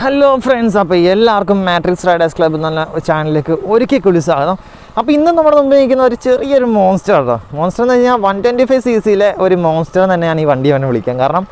hello friends അപ്പോൾ എല്ലാവർക്കും matrix Riders club എന്നുള്ള ചാനലിലേക്ക് ഒരിക്കൽ കൂടി സ്വാഗതം അപ്പോൾ ഇന്ന് നമ്മുടെ മുമ്പിൽ നിൽക്കുന്ന ഒരു ചെറിയൊരു മോൺസ്റ്റർ കേട്ടോ മോൺസ്റ്റർ എന്ന് കഴിഞ്ഞാൽ വൺ ട്വൻറ്റി ഫൈവ് സി സിയിലെ ഒരു മോൺസ്റ്റർ തന്നെയാണ് ഈ വണ്ടി അവനെ വിളിക്കാൻ കാരണം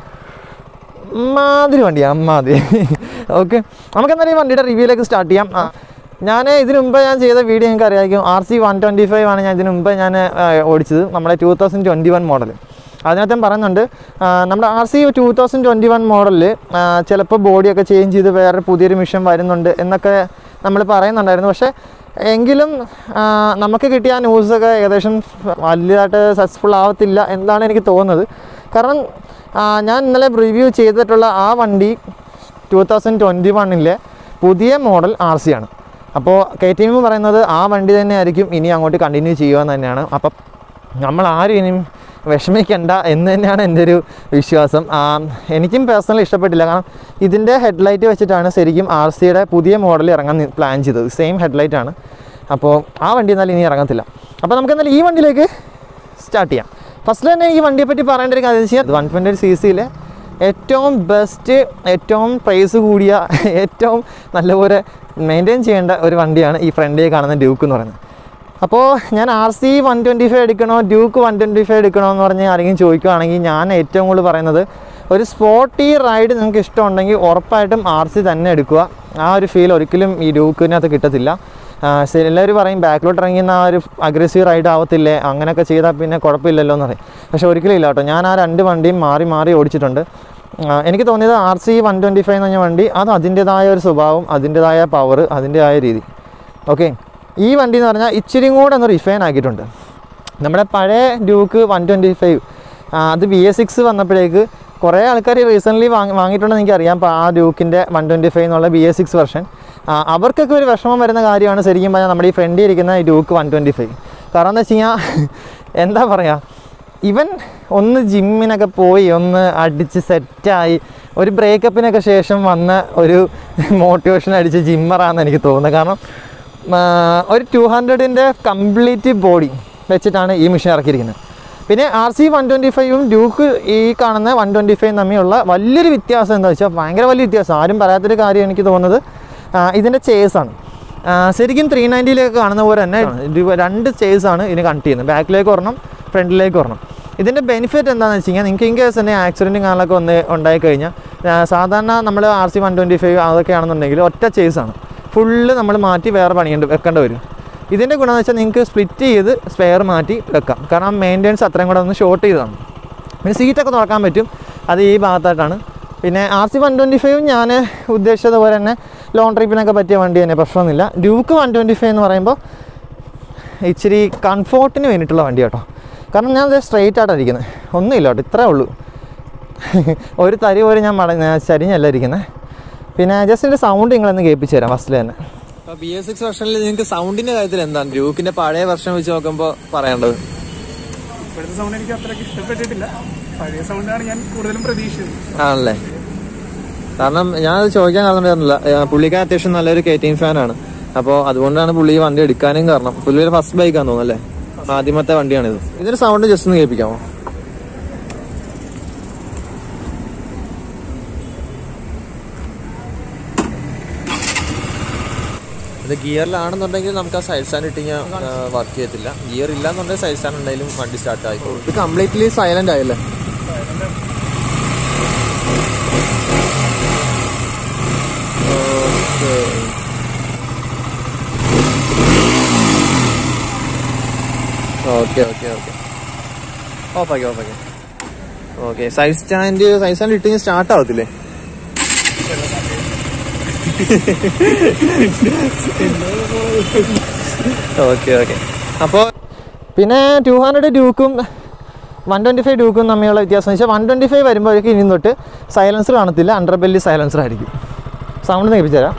മാതിരി വണ്ടിയാണ് മാതിരി ഓക്കെ നമുക്ക് എന്തായാലും ഈ വണ്ടിയുടെ റിവ്യൂയിലേക്ക് സ്റ്റാർട്ട് ചെയ്യാം ആ, ഞാൻ ഇതിനു മുമ്പ് ഞാൻ ചെയ്ത വീഡിയോ നിങ്ങൾക്ക് അറിയാമായിരിക്കും R C one twenty five ആണ് ഞാൻ ഇതിനു മുമ്പ് ഞാൻ ആ, ഓടിച്ചത് നമ്മുടെ two thousand twenty one model അതിനകത്തും പറയുന്നുണ്ട് ആ, നമ്മുടെ R C two thousand twenty one മോഡലിൽ ചിലപ്പോൾ ബോഡിയൊക്കെ ചേഞ്ച് ചെയ്ത് വേറെ പുതിയൊരു മിഷൻ വരുന്നുണ്ട് എന്നൊക്കെ നമ്മൾ പറയുന്നുണ്ടായിരുന്നു പക്ഷേ എങ്കിലും ആ, നമുക്ക് കിട്ടിയ ആ ന്യൂസൊക്കെ ഏകദേശം വലുതായിട്ട് സക്സസ്ഫുൾ ആവത്തില്ല എന്നാണ് എനിക്ക് തോന്നുന്നത് കാരണം ആ, ഞാൻ ഇന്നലെ റിവ്യൂ ചെയ്തിട്ടുള്ള ആ വണ്ടി ടൂ തൗസൻഡ് ട്വൻറ്റി വണ്ണിലെ പുതിയ മോഡൽ ആർ സി ആണ് അപ്പോൾ കെ ടി എം പറയുന്നത് ആ വണ്ടി തന്നെയായിരിക്കും ഇനി അങ്ങോട്ട് കണ്ടിന്യൂ ചെയ്യുക തന്നെയാണ് അപ്പം നമ്മൾ ആരും ഇനിയും വിഷമിക്കണ്ട എന്ന് തന്നെയാണ് എൻ്റെ ഒരു വിശ്വാസം ആ, എനിക്കും പേഴ്സണലി ഇഷ്ടപ്പെട്ടില്ല കാരണം ഇതിൻ്റെ ഹെഡ്ലൈറ്റ് വെച്ചിട്ടാണ് ശരിക്കും ആർ സിയുടെ പുതിയ മോഡൽ ഇറങ്ങാൻ നി- പ്ലാൻ ചെയ്തത് സെയിം ഹെഡ്ലൈറ്റ് ആണ് അപ്പോൾ ആ വണ്ടി എന്നാലും ഇനി ഇറങ്ങത്തില്ല അപ്പോൾ നമുക്ക് എന്നാലും ഈ വണ്ടിയിലേക്ക് സ്റ്റാർട്ട് ചെയ്യാം ഫസ്റ്റ് തന്നെ ഈ വണ്ടിയെ പറ്റി പറയേണ്ട ഒരു കാര്യം എന്ന് വെച്ചാൽ വൺ ട്വൻറ്റി സി സിയിലെ ഏറ്റവും ബെസ്റ്റ് ഏറ്റവും പ്രൈസ് കൂടിയ ഏറ്റവും നല്ലപോലെ മെയിൻറ്റെയിൻ ചെയ്യേണ്ട ഒരു വണ്ടിയാണ് ഈ ഫ്രണ്ടിൽ കാണുന്ന ഡ്യൂക്ക് എന്ന് പറയുന്നത് അപ്പോൾ ഞാൻ R C one twenty five എടുക്കണോ ഡ്യൂക്ക് വൺ ട്വൻറ്റി ഫൈവ് എടുക്കണോ എന്ന് പറഞ്ഞ് ആരെങ്കിലും ചോദിക്കുകയാണെങ്കിൽ ഞാൻ ഏറ്റവും കൂടുതൽ പറയുന്നത് ഒരു സ്പോർട്ടി റൈഡ് നിങ്ങൾക്ക് ഇഷ്ടമുണ്ടെങ്കിൽ ഉറപ്പായിട്ടും ആർ സി തന്നെ എടുക്കുക ആ ഒരു ഫീൽ ഒരിക്കലും ഈ ഡ്യൂക്കിനകത്ത് കിട്ടത്തില്ല ആ, ശരി, എല്ലാവരും പറയും ബാക്കിലോട്ട് ഇറങ്ങിയുന്ന ആ ഒരു അഗ്രസീവ് റൈഡ് ആവത്തില്ലേ അങ്ങനെയൊക്കെ ചെയ്താൽ പിന്നെ കുഴപ്പമില്ലല്ലോ എന്ന് പറയും പക്ഷേ ഒരിക്കലും ഇല്ല കേട്ടോ ഞാൻ ആ രണ്ട് വണ്ടിയും മാറി മാറി ഓടിച്ചിട്ടുണ്ട് ആ, എനിക്ക് തോന്നിയത് R C one twenty five എന്ന് പറഞ്ഞ വണ്ടി അത് അതിൻ്റെതായ ഒരു സ്വഭാവം അതിൻ്റെതായ പവർ അതിൻ്റെതായ രീതി ഓക്കെ ഈ വണ്ടി എന്ന് പറഞ്ഞാൽ ഇച്ചിരി കൂടെ ഒന്ന് റിഫൈൻ ആക്കിയിട്ടുണ്ട് നമ്മുടെ പഴയ ഡ്യൂക്ക് വൺ ട്വൻറ്റി ഫൈവ് അത് ബി എസ് സിക്സ് വന്നപ്പോഴേക്ക് കുറേ ആൾക്കാർ റീസെൻ്റ്ലി വാങ്ങി വാങ്ങിയിട്ടുണ്ടെന്ന് എനിക്കറിയാം അപ്പോൾ ആ ഡ്യൂക്കിൻ്റെ വൺ ട്വൻറ്റി ഫൈവ് എന്നുള്ള ബി എസ് സിക്സ് വെർഷൻ അവർക്കൊക്കെ ഒരു വിഷമം വരുന്ന കാര്യമാണ് ശരിക്കും പറഞ്ഞാൽ നമ്മുടെ ഈ ഫ്രണ്ടിൽ ഇരിക്കുന്ന ഈ ഡ്യൂക്ക് വൺ ട്വൻറ്റി ഫൈവ് കാരണം എന്താ വെച്ച് കഴിഞ്ഞാൽ എന്താ പറയുക ഇവൻ ഒന്ന് ജിമ്മിനൊക്കെ പോയി ഒന്ന് അടിച്ച് സെറ്റായി ഒരു ബ്രേക്കപ്പിനൊക്കെ ശേഷം വന്ന ഒരു മോട്ടിവേഷൻ അടിച്ച് ജിമ്മറാന്ന് എനിക്ക് തോന്നുന്നത് കാരണം ആ, ഒരു ടു ഹൺഡ്രഡിൻ്റെ കംപ്ലീറ്റ് ബോഡി വെച്ചിട്ടാണ് ഈ മിഷൻ ഇറക്കിയിരിക്കുന്നത് പിന്നെ ആർ സി വൺ ട്വൻറ്റി ഫൈവും ഡ്യൂക്ക് ഈ കാണുന്ന വൺ ട്വൻറ്റി ഫൈവും തമ്മിലുള്ള വലിയൊരു വ്യത്യാസം എന്താ വെച്ചാൽ ഭയങ്കര വലിയ വ്യത്യാസം ആരും പറയാത്തൊരു കാര്യം എനിക്ക് തോന്നുന്നത് ആ, ഇതിൻ്റെ ചേസാണ് ശരിക്കും ത്രീ നയൻറ്റിയിലേക്ക് കാണുന്ന പോലെ തന്നെ ഇത് രണ്ട് ചേസാണ് ഇതിന് കണക്ട് ചെയ്യുന്നത് ബാക്കിലേക്ക് ഒരെണ്ണം ഫ്രണ്ടിലേക്ക് ഒരെണ്ണം ഇതിൻ്റെ ബെനിഫിറ്റ് എന്താണെന്ന് വെച്ച് കഴിഞ്ഞാൽ നിങ്ങൾക്ക് ഇൻ കേസ് തന്നെ ആക്സിഡൻറ്റും കാര്യങ്ങളൊക്കെ ഒന്ന് ഉണ്ടായി കഴിഞ്ഞാൽ ആ, സാധാരണ നമ്മൾ R C one twenty five അതൊക്കെ ആണെന്നുണ്ടെങ്കിൽ ഒറ്റ ചേസാണ് ഫുള്ള് നമ്മൾ മാറ്റി വേറെ പണിയുണ്ട് വെക്കേണ്ടി വരും ഇതിൻ്റെ ഗുണമെന്ന് വെച്ചാൽ നിങ്ങൾക്ക് സ്പ്ലിറ്റ് ചെയ്ത് സ്പെയർ മാറ്റി വെക്കാം കാരണം മെയിൻ്റെനൻസ് അത്രയും കൂടെ ഒന്ന് ഷോർട്ട് ചെയ്തതാണ് പിന്നെ സീറ്റൊക്കെ തുറക്കാൻ പറ്റും അത് ഈ ഭാഗത്തായിട്ടാണ് പിന്നെ ആർ സി വൺ ട്വൻറ്റി ഫൈവും ഞാൻ ഉദ്ദേശിച്ചതുപോലെ തന്നെ ലോങ് ട്രിപ്പിനൊക്കെ പറ്റിയ വണ്ടി തന്നെ പ്രശ്നമൊന്നുമില്ല ഡ്യൂക്ക് വൺ ട്വൻറ്റി ഫൈവ് എന്ന് പറയുമ്പോൾ ഇച്ചിരി കംഫോർട്ടിന് വേണ്ടിയിട്ടുള്ള വണ്ടി കേട്ടോ കാരണം ഞാൻ സ്ട്രെയിറ്റ് ആയിട്ടാണ് ഇരിക്കുന്നത് ഒന്നുമില്ല കേട്ടോ ഇത്രേ ഉള്ളൂ ഒരു തരി പോലും ഞാൻ മട ഞാൻ ചരിഞ്ഞല്ല ഇരിക്കുന്നത് പിന്നെ ജസ്റ്റ് എൻ്റെ സൗണ്ട് നിങ്ങളൊന്ന് കേൾപ്പിച്ച് തരാം ഫസ്റ്റിൽ തന്നെ ബി എസ് സിക്സ് വെർഷനിൽ നിങ്ങൾക്ക് സൗണ്ടിന്റെ കാര്യത്തിൽ എന്താണ് ഡ്യൂക്കിന്റെ പഴയ വെർഷൻ വെച്ച് നോക്കുമ്പോൾ പറയേണ്ടത് ഇപ്പോഴത്തെ സൗണ്ട് എനിക്ക് അത്രയ്ക്ക് ഇഷ്ടപ്പെട്ടിട്ടില്ല പഴയ സൗണ്ടാണ് ഞാൻ കൂടുതലും പ്രതീക്ഷിച്ചത് ആണല്ലേ കാരണം ഞാൻ അത് ചോദിക്കാൻ കാരണം ഉണ്ടായിരുന്നില്ല ഏഹ് പുള്ളിക്ക് അത്യാവശ്യം നല്ലൊരു കെ ടി ഫാനാണ് അപ്പോൾ അതുകൊണ്ടാണ് പുള്ളി ഈ വണ്ടി എടുക്കാനും കാരണം പുള്ളിയുടെ ഫസ്റ്റ് ബൈക്കാന്ന് തോന്നുന്നു അല്ലേ ആദ്യമത്തെ വണ്ടിയാണിത് ഇതിന്റെ സൗണ്ട് ജസ്റ്റ് ഒന്ന് കേൾപ്പിക്കാമോ ഇത് ഗിയറിലാണെന്നുണ്ടെങ്കിൽ നമുക്ക് ആ സൈഡ് സ്റ്റാൻഡ് ഇട്ട് കഴിഞ്ഞാൽ വർക്ക് ചെയ്യത്തില്ല ഗിയർ ഇല്ലാന്നുണ്ടെങ്കിൽ സൈഡ് സ്റ്റാൻഡ് ഉണ്ടെങ്കിലും വണ്ടി സ്റ്റാർട്ട് ആയിക്കോളും ഇത് കംപ്ലീറ്റ്ലി സൈലന്റ് ആയല്ലേ ഓക്കെ ഓക്കെ ഓക്കെ ഓഫാക്കി ഓഫാക്കി okay side stand side stand ഇട്ട് സ്റ്റാർട്ട് ആവത്തില്ലേ ഓക്കെ ഓക്കെ അപ്പോൾ പിന്നെ ടു ഹൺഡ്രഡ് ഡ്യൂക്കും വൺ ട്വൻറ്റി ഫൈവ് ഡ്യൂക്കും തമ്മിലുള്ള വ്യത്യാസം എന്ന് വെച്ചാൽ വൺ ട്വൻറ്റി ഫൈവ് വരുമ്പോഴേക്കും ഇനി തൊട്ട് സൈലൻസർ കാണത്തില്ല അണ്ടർ ബെല്ലി സൈലൻസർ ആയിരിക്കും സൗണ്ട് കേൾപ്പിച്ചു തരാം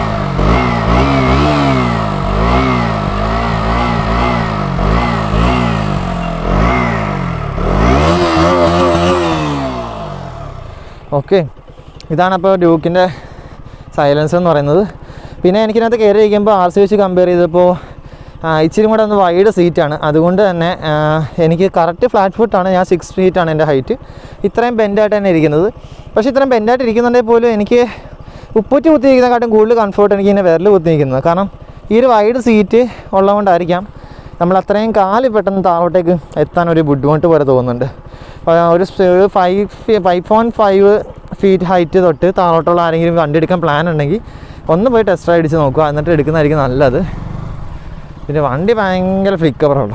ഓക്കെ ഇതാണ് അപ്പോൾ ഡ്യൂക്കിൻ്റെ സൈലൻസർ എന്ന് പറയുന്നത് പിന്നെ എനിക്കിനകത്ത് കയറി ഇരിക്കുമ്പോൾ ആർ സി വെച്ച് കമ്പയർ ചെയ്തപ്പോൾ ആ, ഇച്ചിരി കൂടെ ഒന്ന് വൈഡ് സീറ്റാണ് അതുകൊണ്ട് തന്നെ ആ, എനിക്ക് കറക്റ്റ് ഫ്ലാറ്റ് ഫുട്ടാണ് ഞാൻ സിക്സ് ഫീറ്റാണ് എൻ്റെ ഹൈറ്റ് ഇത്രയും ബെൻഡായിട്ട് തന്നെ ഇരിക്കുന്നത് പക്ഷേ ഇത്രയും ബെൻഡായിട്ട് ഇരിക്കുന്നുണ്ടെങ്കിൽ പോലും എനിക്ക് ഉപ്പൂറ്റി കുത്തി നിൽക്കുന്നതിനെക്കാട്ടും കൂടുതൽ കംഫർട്ട് എനിക്ക് ഇങ്ങനെ വിരൽ കുത്തി നിൽക്കുന്നത് കാരണം ഈ ഒരു വൈഡ് സീറ്റ് ഉള്ളതുകൊണ്ടായിരിക്കാം നമ്മൾ അത്രയും കാല് പെട്ടെന്ന് താഴോട്ടേക്ക് എത്താൻ ഒരു ബുദ്ധിമുട്ട് പോലെ തോന്നുന്നുണ്ട് അപ്പോൾ ഒരു five five point five feet height തൊട്ട് താഴോട്ടുള്ള ആരെങ്കിലും വണ്ടി എടുക്കാൻ പ്ലാൻ ഉണ്ടെങ്കിൽ ഒന്ന് പോയി ടെസ്റ്റ് അടിച്ച് നോക്കുക എന്നിട്ട് എടുക്കുന്നതായിരിക്കും നല്ലത് പിന്നെ വണ്ടി ഭയങ്കര ഫ്ലിക്കബറുള്ള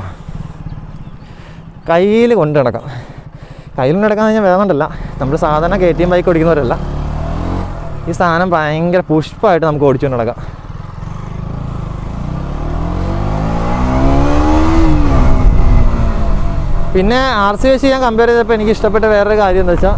കയ്യിൽ കൊണ്ട് നടക്കാം കയ്യിൽ കൊണ്ട് നടക്കാൻ കഴിഞ്ഞാൽ വേണമെന്നല്ല നമ്മൾ സാധാരണ കെ ടി എം ബൈക്ക് ഓടിക്കുന്നവരല്ല ഈ സാധനം ഭയങ്കര പുഷ്പമായിട്ട് നമുക്ക് ഓടിച്ചുകൊണ്ട് നടക്കാം പിന്നെ ആർ സി വെച്ച് ഞാൻ കമ്പയർ ചെയ്തപ്പോൾ എനിക്ക് ഇഷ്ടപ്പെട്ട വേറൊരു കാര്യം എന്താ വെച്ചാൽ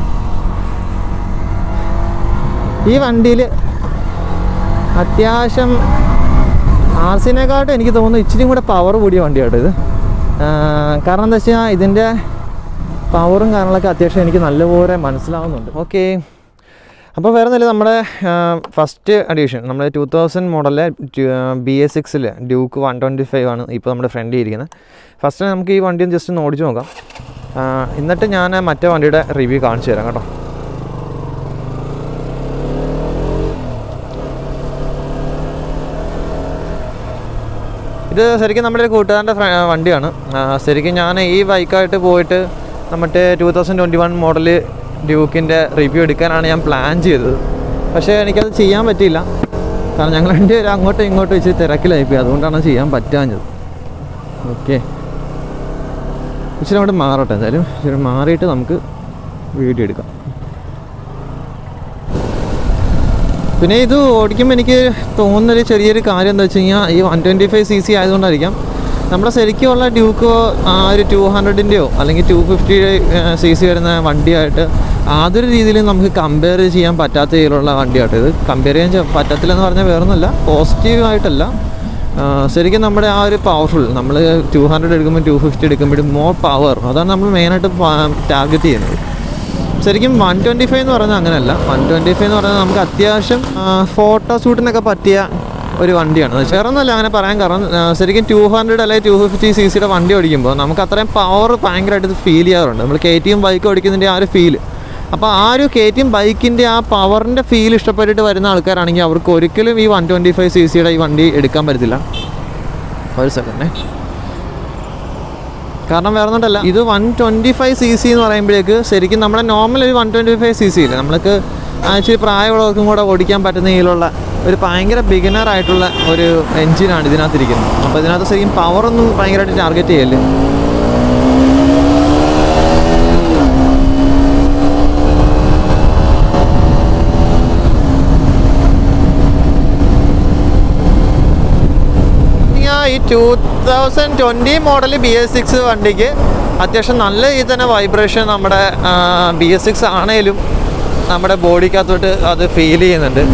ഈ വണ്ടിയിൽ അത്യാവശ്യം ആർ സിനെക്കാട്ടും എനിക്ക് തോന്നുന്നു ഇച്ചിരി കൂടെ പവർ കൂടിയ വണ്ടിയാട്ടോ ഇത് ആ, കാരണം എന്താ വെച്ചാൽ ഇതിൻ്റെ പവറും കാര്യങ്ങളൊക്കെ അത്യാവശ്യം എനിക്ക് നല്ലപോലെ മനസ്സിലാവുന്നുണ്ട് ഓക്കെ അപ്പോൾ വേറെ ഒന്നുമില്ല നമ്മുടെ ഫസ്റ്റ് അഡീഷൻ നമ്മുടെ ടൂ തൗസൻഡ് മോഡലിലെ ബി എസ് സിക്സിൽ ഡ്യൂക്ക് വൺ ട്വൻറ്റി ഫൈവ് ആണ് ഇപ്പോൾ നമ്മുടെ ഫ്രണ്ടിൽ ഇരിക്കുന്നത് ഫസ്റ്റ് നമുക്ക് ഈ വണ്ടി ഒന്ന് ജസ്റ്റ് ഒന്ന് ഓടിച്ച് നോക്കാം ആ, എന്നിട്ട് ഞാൻ മറ്റേ വണ്ടിയുടെ റിവ്യൂ കാണിച്ചു തരാം കേട്ടോ ഇത് ശരിക്കും നമ്മുടെ ഒരു കൂട്ടുകാരൻ്റെ ഫ്ര- വണ്ടിയാണ് ആ, ശരിക്കും ഞാൻ ഈ ബൈക്കായിട്ട് പോയിട്ട് നമ്മുടെ two thousand twenty one model ഡ്യൂക്കിൻ്റെ റിവ്യൂ എടുക്കാനാണ് ഞാൻ പ്ലാൻ ചെയ്തത് പക്ഷേ എനിക്കത് ചെയ്യാൻ പറ്റിയില്ല കാരണം ഞങ്ങൾ രണ്ടുപേരും അങ്ങോട്ടും ഇങ്ങോട്ടും വെച്ച് തിരക്കിലായിപ്പോയി അതുകൊണ്ടാണ് ചെയ്യാൻ പറ്റാഞ്ഞത് ഓക്കെ ഇച്ചിരി അങ്ങോട്ട് മാറട്ടെ എന്തായാലും ഇച്ചിരി മാറിയിട്ട് നമുക്ക് വീഡിയോ എടുക്കാം പിന്നെ ഇത് ഓടിക്കുമ്പോൾ എനിക്ക് തോന്നുന്നൊരു ചെറിയൊരു കാര്യം എന്താ വെച്ച് കഴിഞ്ഞാൽ ഈ one twenty five C C ആയതുകൊണ്ടായിരിക്കാം നമ്മുടെ ശരിക്കുമുള്ള ഡ്യൂക്കോ ആ ഒരു ടു ഹൺഡ്രഡിൻ്റെയോ അല്ലെങ്കിൽ ടു ഫിഫ്റ്റി സി സി വരുന്ന വണ്ടിയായിട്ട് യാതൊരു രീതിയിലും നമുക്ക് കമ്പയർ ചെയ്യാൻ പറ്റാത്ത രീതിയിലുള്ള വണ്ടിയായിട്ട് ഇത് കമ്പയർ ചെയ്യാൻ ചെ- പറ്റത്തില്ലെന്ന് പറഞ്ഞാൽ വേറൊന്നുമല്ല പോസിറ്റീവായിട്ടല്ല ആ, ശരിക്കും നമ്മുടെ ആ ഒരു പവർഫുൾ നമ്മൾ ടു ഹൺഡ്രഡ് എടുക്കുമ്പോൾ ടു ഫിഫ്റ്റി എടുക്കുമ്പോഴും മോർ പവർ അതാണ് നമ്മൾ മെയിനായിട്ട് ടാർഗറ്റ് ചെയ്യുന്നത് ശരിക്കും വൺ ട്വൻറ്റി ഫൈവ് എന്ന് പറയുന്നത് അങ്ങനെയല്ല വൺ ട്വൻറ്റി ഫൈവ് എന്ന് പറയുന്നത് നമുക്ക് അത്യാവശ്യം ഫോട്ടോ ഷൂട്ടിനൊക്കെ പറ്റിയ ഒരു വണ്ടിയാണ് വേറെ ഒന്നുമല്ല അങ്ങനെ പറയാൻ കാരണം ആ, ശരിക്കും ടു ഹൺഡ്രഡ് അല്ലെങ്കിൽ ടു ഫിഫ്റ്റി സി സിയുടെ വണ്ടി ഓടിക്കുമ്പോൾ നമുക്ക് അത്രയും പവർ ഭയങ്കരമായിട്ട് ഫീൽ ചെയ്യാറുണ്ട് നമ്മൾ കെ ടി എം ബൈക്ക് ഓടിക്കുന്നതിൻ്റെ ആ ഒരു ഫീൽ അപ്പോൾ ആ ഒരു കെ ടി എം ബൈക്കിൻ്റെ ആ പവറിൻ്റെ ഫീൽ ഇഷ്ടപ്പെട്ടിട്ട് വരുന്ന ആൾക്കാരാണെങ്കിൽ അവർക്ക് ഒരിക്കലും ഈ വൺ ട്വൻറ്റി ഫൈവ് സി സിയുടെ ഈ വണ്ടി എടുക്കാൻ പറ്റത്തില്ല ഒരു സെക്കൻഡേ കാരണം വേറെ ഒന്നുമല്ല ഇത് one twenty five C C എന്ന് പറയുമ്പോഴേക്ക് ശരിക്കും നമ്മുടെ നോർമൽ ഒരു one twenty five C C ഇല്ല നമ്മൾക്ക് ആക്ച്വലി പ്രായമുള്ളവർക്കും കൂടെ ഓടിക്കാൻ പറ്റുന്ന രീതിയിലുള്ള ഒരു ഭയങ്കര ബിഗിനർ ആയിട്ടുള്ള ഒരു എൻജിനാണ് ഇതിനകത്തിരിക്കുന്നത് അപ്പോൾ ഇതിനകത്ത് ശരിക്കും പവറൊന്നും ഭയങ്കരമായിട്ട് ടാർഗറ്റ് ചെയ്യല്ലേ ഞാൻ ഈ two thousand twenty model B S six വണ്ടിക്ക് അത്യാവശ്യം നല്ല രീതിയിൽ തന്നെ വൈബ്രേഷൻ നമ്മുടെ ബി എസ് സിക്സ് ആണേലും നമ്മുടെ ബോഡിക്കകത്തോട്ട് അത് ഫീൽ ചെയ്യുന്നുണ്ട്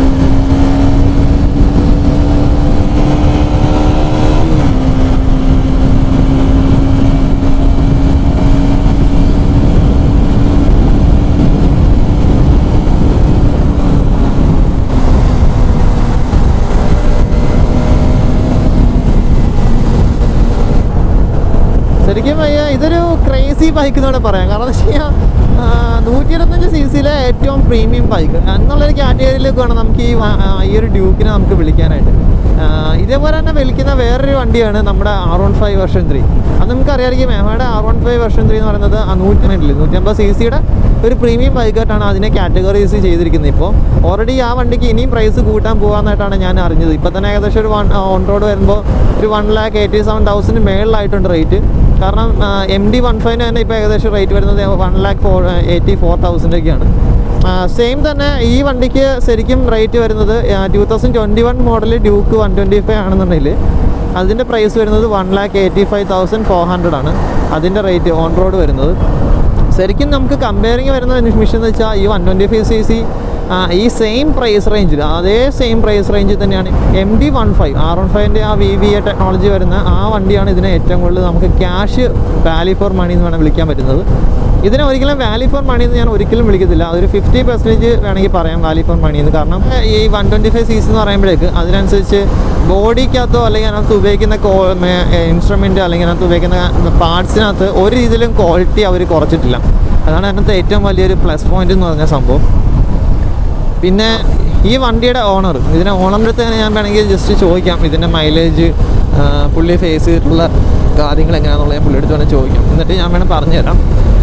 ശരിക്കും അയ്യ ഇതൊരു ക്രേസി ബൈക്ക് എന്നൂടെ പറയാം കാരണം എന്ന് വെച്ച് കഴിഞ്ഞാൽ നൂറ്റി ഇരുപത്തഞ്ച് സി സിയിലെ ഏറ്റവും പ്രീമിയം ബൈക്ക് എന്നുള്ളൊരു കാറ്റഗറിയിലേക്ക് വേണം നമുക്ക് ഈ വ- ആ, ഈ ഒരു ഡ്യൂക്കിനെ നമുക്ക് വിളിക്കാനായിട്ട് ആ, ഇതേപോലെ തന്നെ വിളിക്കുന്ന വേറൊരു വണ്ടിയാണ് നമ്മുടെ R one five version three അത് നമുക്ക് അറിയാമായിരിക്കും എമയുടെ R one five version three എന്ന് പറയുന്നത് ആ നൂറ്റി മിനിറ്റിൽ നൂറ്റമ്പത് സി സിയുടെ ഒരു പ്രീമിയം ബൈക്കായിട്ടാണ് അതിനെ കാറ്റഗറൈസ് ചെയ്തിരിക്കുന്നത് ഇപ്പോൾ ഓൾറെഡി ആ വണ്ടിക്ക് ഇനിയും പ്രൈസ് കൂട്ടാൻ പോകാമെന്നായിട്ടാണ് ഞാൻ അറിഞ്ഞത് ഇപ്പോൾ തന്നെ ഏകദേശം ഒരു വൺ ഓൺ റോഡ് വരുമ്പോൾ ഒരു one lakh eighty seven thousand മേളിലായിട്ടുണ്ട് റേറ്റ് കാരണം എം ഡി വൺ ഫൈവിന് തന്നെ ഇപ്പോൾ ഏകദേശം റേറ്റ് വരുന്നത് one lakh four eighty four തൗസൻഡൊക്കെയാണ് സെയിം തന്നെ ഈ വണ്ടിക്ക് ശരിക്കും റേറ്റ് വരുന്നത് two thousand twenty one model Duke one twenty five ആണെന്നുണ്ടെങ്കിൽ അതിൻ്റെ പ്രൈസ് വരുന്നത് one lakh eighty five thousand four hundred ആണ് അതിൻ്റെ റേറ്റ് ഓൺ റോഡ് വരുന്നത് ശരിക്കും നമുക്ക് കമ്പയറിങ് വരുന്ന നിമിഷം എന്ന് വെച്ചാൽ ഈ one twenty five C C ഈ സെയിം പ്രൈസ് റേഞ്ചിൽ അതേ സെയിം പ്രൈസ് റേഞ്ചിൽ തന്നെയാണ് M D one five R one ഫൈവിൻ്റെ ആ വി വി എ ടെക്നോളജി വരുന്ന ആ വണ്ടിയാണ് ഇതിനെ ഏറ്റവും കൂടുതൽ നമുക്ക് ക്യാഷ് വാല്യൂ ഫോർ മണി എന്ന് വേണം വിളിക്കാൻ പറ്റുന്നത് ഇതിനെ ഒരിക്കലും വാല്യൂ ഫോർ മണി എന്ന് ഞാൻ ഒരിക്കലും വിളിക്കത്തില്ല അതൊരു ഫിഫ്റ്റി പെർസെൻറ്റേജ് വേണമെങ്കിൽ പറയാം വാല്യൂ ഫോർ മണി എന്ന് കാരണം ഈ one twenty five C C എന്ന് പറയുമ്പോഴേക്ക് അതിനനുസരിച്ച് ബോഡിക്കകത്തോ അല്ലെങ്കിൽ അതിനകത്ത് ഉപയോഗിക്കുന്ന ഇൻസ്ട്രുമെൻറ്റ് അല്ലെങ്കിൽ അതിനകത്ത് ഉപയോഗിക്കുന്ന പാർട്സിനകത്ത് ഒരു രീതിയിലും ക്വാളിറ്റി അവർ കുറച്ചിട്ടില്ല അതാണ് അതിനകത്ത് ഏറ്റവും വലിയൊരു പ്ലസ് പോയിന്റ് എന്ന് പറഞ്ഞ സംഭവം പിന്നെ ഈ വണ്ടിയുടെ ഓണർ ഇതിൻ്റെ ഓണറിൻ്റെ അടുത്ത് തന്നെ ഞാൻ വേണമെങ്കിൽ ജസ്റ്റ് ചോദിക്കാം ഇതിൻ്റെ മൈലേജ് പുള്ളി ഫേസ് ചെയ്തിട്ടുള്ള കാര്യങ്ങൾ എങ്ങനെയാണെന്നുള്ളത് ഞാൻ പുള്ളിയുടെ അടുത്ത് വേണമെങ്കിൽ ചോദിക്കാം എന്നിട്ട് ഞാൻ വേണം പറഞ്ഞുതരാം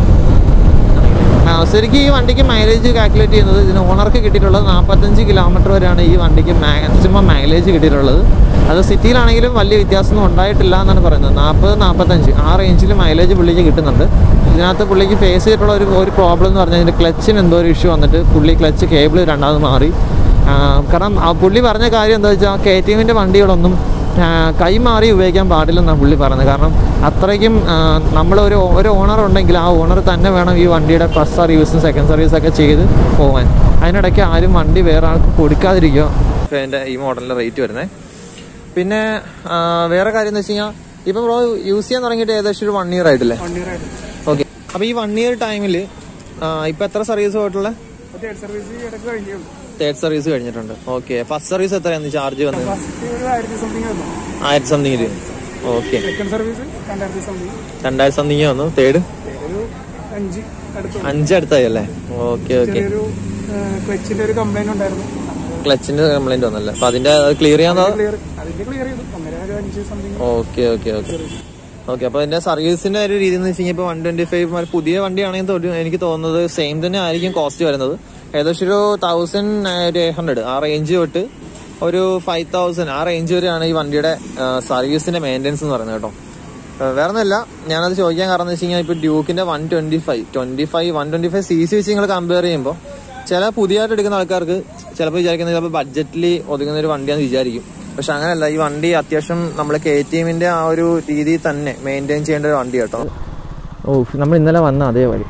ആ, ശരിക്കും ഈ വണ്ടിക്ക് മൈലേജ് കാൽക്കുലേറ്റ് ചെയ്യുന്നത് ഇതിന് ഓണർക്ക് കിട്ടിയിട്ടുള്ളത് നാൽപ്പത്തഞ്ച് കിലോമീറ്റർ വരെയാണ് ഈ വണ്ടിക്ക് മാക്സിമം മൈലേജ് കിട്ടിയിട്ടുള്ളത് അത് സിറ്റിയിലാണെങ്കിലും വലിയ വ്യത്യാസമൊന്നും ഉണ്ടായിട്ടില്ല എന്നാണ് പറയുന്നത് നാൽപ്പത് നാൽപ്പത്തഞ്ച് ആ റേഞ്ചിൽ മൈലേജ് പുള്ളിക്ക് കിട്ടുന്നുണ്ട് ഇതിനകത്ത് പുള്ളിക്ക് ഫേസ് ചെയ്തിട്ടുള്ള ഒരു ഒരു പ്രോബ്ലം എന്ന് പറഞ്ഞാൽ ഇതിൻ്റെ ക്ലച്ചിന് എന്തോ ഒരു ഇഷ്യൂ വന്നിട്ട് പുള്ളി ക്ലച്ച് കേബിൾ രണ്ടാമത് മാറി ആ, കാരണം ആ പുള്ളി പറഞ്ഞ കാര്യം എന്താ വെച്ചാൽ കെ ടി എമ്മിൻ്റെ വണ്ടികളൊന്നും ആ, കൈമാറി ഉപയോഗിക്കാൻ പാടില്ലെന്നാണ് പുള്ളി പറഞ്ഞത് കാരണം അത്രയ്ക്കും നമ്മളൊരു ഒരു ഓണർ ഉണ്ടെങ്കിൽ ആ ഓണർ തന്നെ വേണം ഈ വണ്ടിയുടെ ഫസ്റ്റ് സർവീസും സെക്കൻഡ് സർവീസൊക്കെ ചെയ്ത് പോകാൻ അതിനിടയ്ക്ക് ആരും വണ്ടി വേറെ ആൾക്ക് കൊടുക്കാതിരിക്കുക അതിന്റെ ഈ മോഡലിന്റെ റേറ്റ് വരുന്നത് പിന്നെ ആ, വേറെ കാര്യം എന്ന് വെച്ച് കഴിഞ്ഞാൽ ഇപ്പൊ ബ്രോ യൂസ് ചെയ്യാൻ തുടങ്ങിയിട്ട് ഏകദേശം ഒരു വൺ ഇയർ ആയിട്ടില്ലേ വൺ ഇയർ ആയിട്ട് ഓക്കെ അപ്പൊ ഈ വൺ ഇയർ ടൈമിൽ ഇപ്പൊ എത്ര സർവീസ് പോയിട്ടുള്ള അപ്പോൾ തേർഡ് സർവീസ് ഇടയ്ക്ക് കഴിഞ്ഞേ ഉള്ളൂ തേർഡ് സർവീസ് കഴിഞ്ഞിട്ടുണ്ട് ഓക്കെ ഫസ്റ്റ് സർവീസ് എത്രയാണ് ചാർജ് വന്നത് ഫസ്റ്റ് ഒരു ആയിരത്തി സംതിങ് വന്നു ആയിരത്തി സംതിങ്ങില് ഓക്കെ സെക്കൻഡ് സർവീസ് രണ്ടായിരത്തി സംതിങ് രണ്ടായിരത്തി സംതിങ് വന്നു തേർഡ് ഒരു അഞ്ച് അടുത്ത് അഞ്ച് അടുത്തായി അല്ലേ ഓക്കെ ഓക്കെ ചെറിയൊരു ക്ലച്ചിന്റെ ഒരു കംപ്ലൈന്റ് ഉണ്ടായിരുന്നു ക്ലച്ചിന്റെ കംപ്ലൈന്റ് വന്നല്ലേ അപ്പൊ അതിന്റെ ക്ലിയർ ചെയ്യാൻ ക്ലിയർ അതിന്റെ ക്ലിയർ ചെയ്തു ഒന്നര ഒരു അഞ്ച് something okay okay okay okay അപ്പൊ അതിന്റെ സർവീസിന്റെ ഒരു രീതി എന്ന് വെച്ച് കഴിഞ്ഞാൽ ഇപ്പൊ വൺ ട്വന്റി ഫൈവ് പുതിയ വണ്ടിയാണെങ്കിൽ തൊട്ട് എനിക്ക് തോന്നുന്നത് സെയിം തന്നെ ആയിരിക്കും കോസ്റ്റ് വരുന്നത് ഏകദേശം ഒരു തൗസൻഡ് ഒരു എയ്റ്റ് ഹൺഡ്രഡ് ആ റേഞ്ച് തൊട്ട് ഒരു ഫൈവ് തൗസൻഡ് ആ റേഞ്ച് വരെയാണ് ഈ വണ്ടിയുടെ സർവീസിന്റെ മെയിൻ്റെനൻസ് എന്ന് പറയുന്നത് കേട്ടോ ഏഹ് വേറെ ഒന്നുമില്ല ഞാനത് ചോദിക്കാൻ കാരണം എന്ന് വെച്ച് കഴിഞ്ഞാൽ ഇപ്പൊ ഡ്യൂക്കിന്റെ one twenty five twenty five one twenty five C C വെച്ച് നിങ്ങൾ കമ്പയർ ചെയ്യുമ്പോൾ ചില പുതിയതായിട്ട് എടുക്കുന്ന ആൾക്കാർക്ക് ചിലപ്പോൾ വിചാരിക്കുന്നത് ചിലപ്പോൾ ബഡ്ജറ്റിൽ ഒതുങ്ങുന്ന ഒരു വണ്ടിയാണെന്ന് വിചാരിക്കും പക്ഷെ അങ്ങനെയല്ല ഈ വണ്ടി അത്യാവശ്യം നമ്മൾ കെ ടി എമ്മിന്റെ ആ ഒരു രീതിയിൽ തന്നെ മെയിൻറ്റെയിൻ ചെയ്യേണ്ട ഒരു വണ്ടി കേട്ടോ ഓ നമ്മൾ ഇന്നലെ വന്ന അതേ വഴി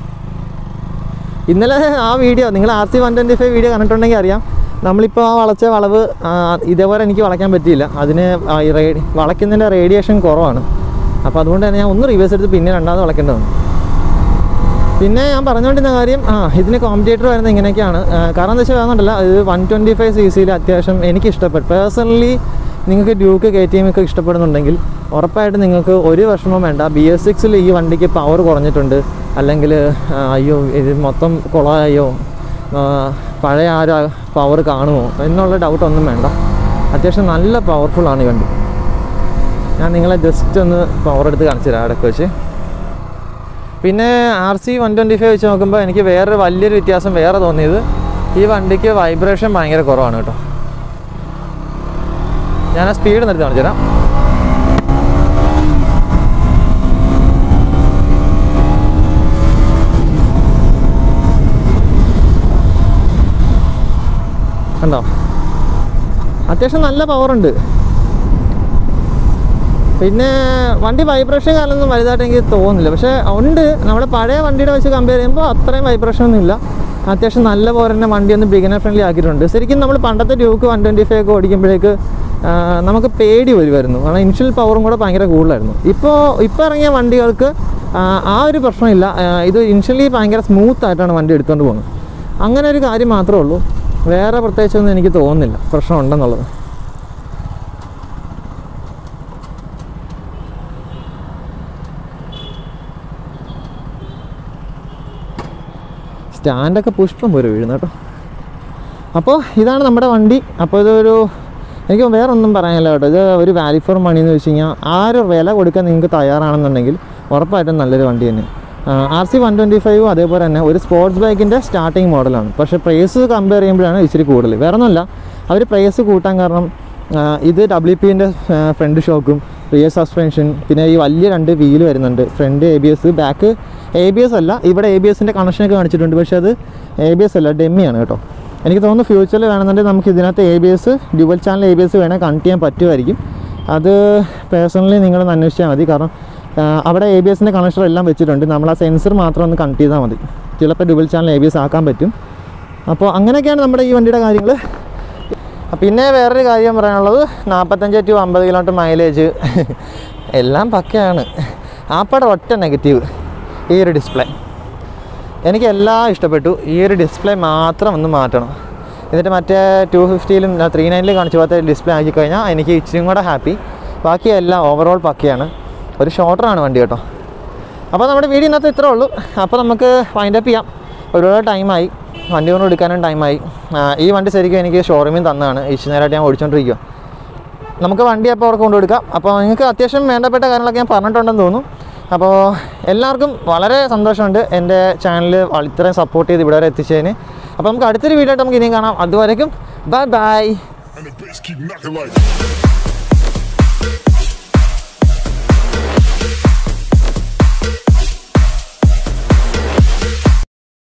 ഇന്നലെ ആ വീഡിയോ നിങ്ങൾ R C one twenty five video കണ്ടിട്ടുണ്ടെങ്കിൽ അറിയാം നമ്മളിപ്പോൾ ആ വളച്ച വളവ് ആ, ഇതേപോലെ എനിക്ക് വളയ്ക്കാൻ പറ്റിയില്ല അതിന് ആ ഈ റേ വളയ്ക്കുന്നതിൻ്റെ റേഡിയേഷൻ കുറവാണ് അപ്പോൾ അതുകൊണ്ട് തന്നെ ഞാൻ ഒന്ന് റിവേഴ്സ് എടുത്ത് പിന്നെ രണ്ടാമത് വളയ്ക്കേണ്ടതാണ് പിന്നെ ഞാൻ പറഞ്ഞുകൊണ്ടിരുന്ന കാര്യം ആ ഇതിന് കോമ്പറ്റേറ്റർ വരുന്നത് ഇങ്ങനെയൊക്കെയാണ് ആ, കാരണം എന്താ വെച്ചാൽ വേണമെന്നില്ല ഇത് വൺ ട്വൻറ്റി ഫൈവ് സി സിയിൽ അത്യാവശ്യം എനിക്ക് ഇഷ്ടപ്പെട്ടു പേഴ്സണലി നിങ്ങൾക്ക് ഡ്യൂക്ക് കെ ടി എം ഒക്കെ ഇഷ്ടപ്പെടുന്നുണ്ടെങ്കിൽ ഉറപ്പായിട്ടും നിങ്ങൾക്ക് ഒരു വിഷമം വേണ്ട ബി എസ് സിക്സിൽ ഈ വണ്ടിക്ക് പവർ കുറഞ്ഞിട്ടുണ്ട് അല്ലെങ്കിൽ ആ, അയ്യോ ഇത് മൊത്തം കുളമായോ ആ, പഴയ ആ ഒരു പവർ കാണുമോ എന്നുള്ള ഡൗട്ടൊന്നും വേണ്ട അത്യാവശ്യം നല്ല പവർഫുള്ളാണ് ഈ വണ്ടി ഞാൻ നിങ്ങളെ ജസ്റ്റ് ഒന്ന് പവർ എടുത്ത് കാണിച്ചു തരാം ഇടയ്ക്ക് വെച്ച് പിന്നെ R C one twenty five വെച്ച് നോക്കുമ്പോൾ എനിക്ക് വേറൊരു വലിയൊരു വ്യത്യാസം വേറെ തോന്നിയത് ഈ വണ്ടിക്ക് വൈബ്രേഷൻ ഭയങ്കര കുറവാണ് കേട്ടോ ഞാൻ ആ സ്പീഡ് നിർത്തി കാണിച്ചു തരാം കണ്ടോ അത്യാവശ്യം നല്ല പവറുണ്ട് പിന്നെ വണ്ടി വൈബ്രേഷൻ കാലമൊന്നും വലുതായിട്ട് എനിക്ക് തോന്നുന്നില്ല പക്ഷേ ഉണ്ട് നമ്മുടെ പഴയ വണ്ടിയുടെ വെച്ച് കമ്പയർ ചെയ്യുമ്പോൾ അത്രയും വൈബ്രേഷൻ ഒന്നും ഇല്ല അത്യാവശ്യം നല്ല പോലെ തന്നെ വണ്ടി ഒന്ന് ബിഗിനർ ഫ്രണ്ട്ലി ആക്കിയിട്ടുണ്ട് ശരിക്കും നമ്മൾ പണ്ടത്തെ ഡ്യൂക്ക് വൺ ട്വൻറ്റി ഫൈവ് ഒക്കെ ഓടിക്കുമ്പോഴേക്ക് ആ, നമുക്ക് പേടി വരുമായിരുന്നു കാരണം ഇനിഷ്യൽ പവറും കൂടെ ഭയങ്കര കൂടുതലായിരുന്നു ഇപ്പോൾ ഇപ്പോൾ ഇറങ്ങിയ വണ്ടികൾക്ക് ആ, ആ ഒരു പ്രശ്നമില്ല ആ, ഇത് ഇനിഷ്യലി ഭയങ്കര സ്മൂത്ത് ആയിട്ടാണ് വണ്ടി എടുത്തുകൊണ്ട് പോകുന്നത് അങ്ങനെ ഒരു കാര്യം മാത്രമേ ഉള്ളൂ വേറെ പ്രത്യേകിച്ചൊന്നും എനിക്ക് തോന്നുന്നില്ല പ്രശ്നമുണ്ടെന്നുള്ളത് സ്റ്റാൻഡൊക്കെ പുഷ്പം പോലെ വീഴുന്നു കേട്ടോ അപ്പോൾ ഇതാണ് നമ്മുടെ വണ്ടി അപ്പോൾ ഇതൊരു എനിക്ക് വേറെ ഒന്നും പറയാനില്ല കേട്ടോ ഇത് ഒരു വാല്യൂ ഫോർ മണി എന്ന് വെച്ച് കഴിഞ്ഞാൽ ആ ഒരു വില കൊടുക്കാൻ നിങ്ങൾക്ക് തയ്യാറാണെന്നുണ്ടെങ്കിൽ ഉറപ്പായിട്ടും നല്ലൊരു വണ്ടി തന്നെ ആർ സി വൺ ട്വൻറ്റി ഫൈവും അതേപോലെ തന്നെ ഒരു സ്പോർട്സ് ബൈക്കിൻ്റെ സ്റ്റാർട്ടിങ് മോഡലാണ് പക്ഷേ പ്രൈസ് കമ്പയർ ചെയ്യുമ്പോഴാണ് ഇച്ചിരി കൂടുതൽ വേറെ ഒന്നുമല്ല അവർ പ്രൈസ് കൂട്ടാൻ കാരണം ആ, ഇത് ഡബ്ല്യു പിൻ്റെ ഫ്രണ്ട് ഷോക്കും റിയർ സസ്പെൻഷൻ പിന്നെ ഈ വലിയ രണ്ട് വീല് വരുന്നുണ്ട് front A B S back A B S അല്ല ഇവിടെ എ ബി എസിൻ്റെ കണക്ഷനൊക്കെ കാണിച്ചിട്ടുണ്ട് പക്ഷേ അത് എ ബി എസ് അല്ല ഡെമ്മിയാണ് കേട്ടോ എനിക്ക് തോന്നുന്നു ഫ്യൂച്ചറിൽ വേണമെന്നുണ്ടെങ്കിൽ നമുക്ക് ഇതിനകത്ത് A B S dual channel A B S വേണേൽ കണക്ട് ചെയ്യാൻ പറ്റുമായിരിക്കും അത് പേഴ്സണലി നിങ്ങളൊന്ന് അന്വേഷിച്ചാൽ മതി കാരണം ആ, അവിടെ എ ബി എസിൻ്റെ കണക്ഷൻ എല്ലാം വെച്ചിട്ടുണ്ട് നമ്മൾ ആ സെൻസർ മാത്രം ഒന്ന് കണക്ട് ചെയ്താൽ മതി ചിലപ്പോൾ dual channel A B S ആക്കാൻ പറ്റും അപ്പോൾ അങ്ങനെയൊക്കെയാണ് നമ്മുടെ ഈ വണ്ടിയുടെ കാര്യങ്ങൾ പിന്നെ വേറൊരു കാര്യം പറയാനുള്ളത് നാൽപ്പത്തഞ്ച് ടു അമ്പത് കിലോമീറ്റർ മൈലേജ് എല്ലാം പക്കയാണ് ആപ്പടെ ഒറ്റ നെഗറ്റീവ് ഈ ഒരു ഡിസ്പ്ലേ എനിക്ക് എല്ലാം ഇഷ്ടപ്പെട്ടു ഈ ഒരു ഡിസ്പ്ലേ മാത്രം ഒന്ന് മാറ്റണം എന്നിട്ട് മറ്റേ ടു ഫിഫ്റ്റിയിലും ത്രീ നയനിലും കാണിച്ച പോലത്തെ ഡിസ്പ്ലേ ആക്കി കഴിഞ്ഞാൽ എനിക്ക് ഇച്ചിരിയും കൂടെ ഹാപ്പി ബാക്കി എല്ലാം ഓവറോൾ പക്കയാണ് ഒരു ഷോർട്ടറാണ് വണ്ടി കേട്ടോ അപ്പോൾ നമ്മുടെ വീഡിയോ ഇന്നത്തെ ഇത്രേ ഉള്ളൂ അപ്പോൾ നമുക്ക് വൈൻഡ് അപ്പ് ചെയ്യാം ഒരുപാട് ടൈമായി വണ്ടി കൊണ്ട് എടുക്കാനും ടൈമായി ആ, ഈ വണ്ടി ശരിക്കും എനിക്ക് ഷോറൂമിൽ തന്നതാണ് ഇഷ്ട നേരമായിട്ട് ഞാൻ ഓടിച്ചുകൊണ്ടിരിക്കുക നമുക്ക് വണ്ടി അപ്പോൾ അവിടെ കൊണ്ടുകൊടുക്കാം അപ്പോൾ നിങ്ങൾക്ക് അത്യാവശ്യം വേണ്ടപ്പെട്ട കാര്യങ്ങളൊക്കെ ഞാൻ പറഞ്ഞിട്ടുണ്ടെന്ന് തോന്നുന്നു അപ്പോൾ എല്ലാവർക്കും വളരെ സന്തോഷമുണ്ട് എൻ്റെ ചാനൽ ഇത്രയും സപ്പോർട്ട് ചെയ്ത് ഇവിടെ വരെ എത്തിച്ചതിന് അപ്പോൾ നമുക്ക് അടുത്തൊരു വീഡിയോ ആയിട്ട് നമുക്ക് ഇനിയും കാണാം അതുവരേക്കും bye bye and the bass keep knocking like